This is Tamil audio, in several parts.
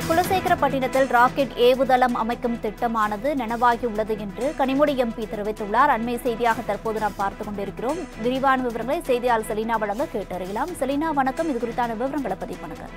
குலசேகரப்பட்டினத்தில் ராக்கெட் ஏவுதளம் அமைக்கும் திட்டமானது நனவாகியுள்ளது என்று கனிமொழி எம்பி தெரிவித்துள்ளார் அண்மை செய்தியாக தற்போது நாம் பார்த்துக் கொண்டிருக்கிறோம் விரிவான விவரங்களை செய்தியாளர் செலினா வழங்க கேட்டறியலாம் செலினா வணக்கம் இது குறித்தான விவரங்களை பதிவு பண்ணுங்க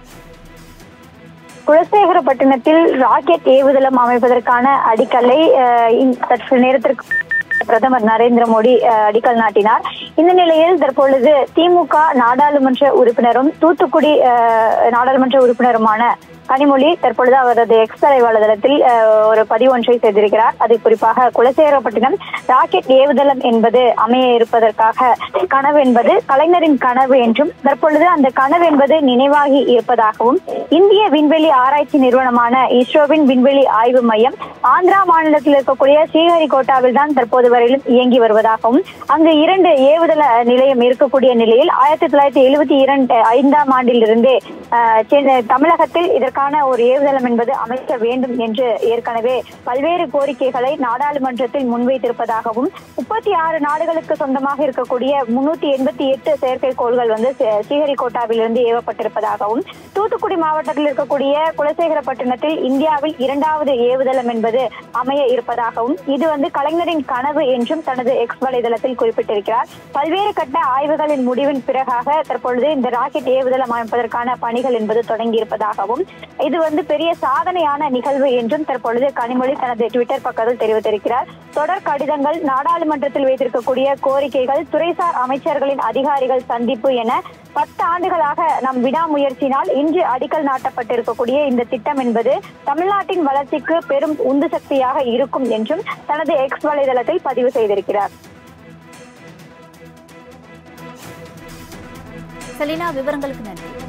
குலசேகரப்பட்டினத்தில் ராக்கெட் ஏவுதளம் அமைப்பதற்கான அடிக்கல்லை அஹ், இந்த- சற்று நேரத்திற்கு பிரதமர் நரேந்திர மோடி அஹ், அடிக்கல் நாட்டினார் இந்த நிலையில் தற்பொழுது திமுக நாடாளுமன்ற உறுப்பினரும் தூத்துக்குடி அஹ், நாடாளுமன்ற உறுப்பினருமான கனிமொழி தற்பொழுது அவரது எக்ஸ் வலைதளத்தில் அஹ், ஒரு பதிவு ஒன்றை செய்திருக்கிறார் அது குறிப்பாக குலசேகரப்பட்டினம் ராக்கெட் ஏவுதளம் என்பது அமைய இருப்பதற்காக கனவு என்பது கலைஞரின் கனவு என்றும் தற்பொழுது அந்த கனவு என்பது நினைவாகி இருப்பதாகவும் இந்திய விண்வெளி ஆராய்ச்சி நிறுவனமான இஸ்ரோவின் விண்வெளி ஆய்வு மையம் ஆந்திரா மாநிலத்தில் இருக்கக்கூடிய ஸ்ரீஹரிகோட்டாவில் தான் தற்போது வரையிலும் இயங்கி வருவதாகவும் அங்கு இரண்டு ஏவுதள நிலையம் இருக்கக்கூடிய நிலையில் ஆயிரத்தி தொள்ளாயிரத்தி எழுபத்தி இரண்டு ஐந்தாம் ஆண்டிலிருந்தே அஹ், சென்னை- தமிழகத்தில் இதற்கான ஒரு ஏவுதளம் என்பது அமைக்க வேண்டும் என்று ஏற்கனவே பல்வேறு கோரிக்கைகளை நாடாளுமன்றத்தில் முன்வைத்திருப்பதாகவும் முப்பத்தி ஆறு நாடுகளுக்கு சொந்தமாக இருக்கக்கூடிய முன்னூத்தி எண்பத்தி எட்டு செயற்கைக்கோள்கள் வந்து ஸ்ரீ- ஸ்ரீஹரிகோட்டாவிலிருந்து ஏவப்பட்டிருப்பதாகவும் தூத்துக்குடி மாவட்டத்தில் இருக்கக்கூடிய குலசேகரப்பட்டினத்தில் இந்தியாவில் இரண்டாவது ஏவுதளம் என்பது அமைய இருப்பதாகவும் இது வந்து கலைஞரின் கனவு என்றும் தனது எக்ஸ் வலைதளத்தில் குறிப்பிட்டிருக்கிறார் பல்வேறு கட்ட ஆய்வுகளின் முடிவின் பிறகாக தற்பொழுது இந்த ராக்கெட் ஏவுதளம் அமைப்பதற்கான பணிகள் என்பது தொடங்கி இருப்பதாகவும் இது வந்து பெரிய சாதனையான நிகழ்வு என்றும் தற்பொழுது கனிமொழி தனது ட்விட்டர் பக்கத்தில் தெரிவித்திருக்கிறார் தொடர் கடிதங்கள் நாடாளுமன்றத்தில் வைத்திருக்கக்கூடிய கோரிக்கைகள் துறைசார் அமைச்சர்களின் அதிகாரிகள் சந்திப்பு என பத்து ஆண்டுகளாக நம் விடாமுயற்சியினால் இன்று அடிக்கல் நாட்டப்பட்டிருக்கக்கூடிய இந்த திட்டம் என்பது தமிழ்நாட்டின் வளர்ச்சிக்கு பெரும் உந்து சக்தியாக இருக்கும் என்றும் தனது எக்ஸ் வலைதளத்தில் பதிவு செய்திருக்கிறார் செலினா விவரங்களுக்கு நன்றி